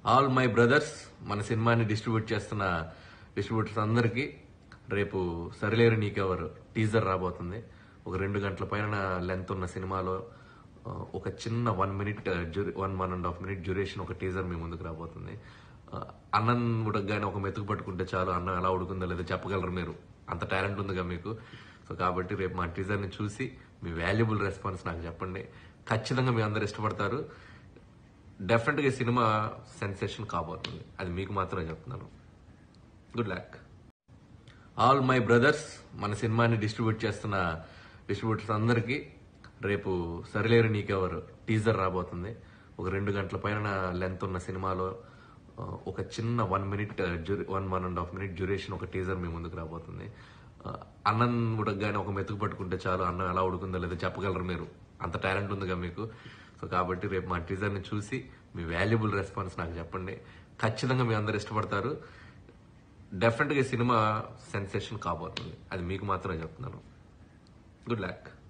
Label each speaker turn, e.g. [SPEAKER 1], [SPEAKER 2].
[SPEAKER 1] all my brothers మన సినిమాని distribute చేస్తున్న డిస్ట్రిబ్యూటర్స్ అందరికీ రేపు సరిలేరు నీకెవరు టీజర్ రాబోతుంది ఒక రెండు గంటల పైన లెంత్ ఉన్న సినిమాలో ఆ, ఒక చిన్న one minute one one and half minute duration ఒక టీజర్ మీ ముందుకు రాబోతుంది ఆ, అన్నం ఉడకగానే ఒక మెతుకు పట్టుకుంటే చాలు అన్నం ఎలా ఉడుకుందో లేదో చెప్పగలరు మీరు అంత టాలెంట్ ఉందిగా మీకు సో కాబట్టి రేపు మా టీజర్ని చూసి మీ వాల్యుబుల్ రెస్పాన్స్ నాకు చెప్పండి ఖచ్చితంగా మీ అందరు ఇష్టపడతారు డెఫినెట్గా ఈ సినిమా సెన్సేషన్ కాబోతుంది అది మీకు మాత్రమే చెప్తున్నాను good luck all my brothers మన సినిమాని డిస్ట్రిబ్యూట్ చేస్తున్న డిస్ట్రిబ్యూటర్స్ అందరికీ రేపు సరిలేరు నీకెవరు టీజర్ రాబోతుంది ఒక రెండు గంటల పైన లెంత్ ఉన్న సినిమాలో ఆ, ఒక చిన్న one minute one one and half minute duration ఒక టీజర్ మీ ముందుకు రాబోతుంది ఆ, అన్నం ఉడకగానే ఒక మెతుకు పట్టుకుంటే చాలు అన్నం ఎలా ఉడుకుందో లేదో చెప్పగలరు మీరు అంత టాలెంట్ ఉందిగా మీకు సో కాబట్టి రేపు మా టీజర్ని చూసి మీ వాల్యుబుల్ రెస్పాన్స్ నాకు చెప్పండి ఖచ్చితంగా మీ అందరు ఇష్టపడతారు డెఫినెట్గా ఈ సినిమా సెన్సేషన్ కాబోతుంది అది మీకు మాత్రమే చెప్తున్నాను గుడ్ లక్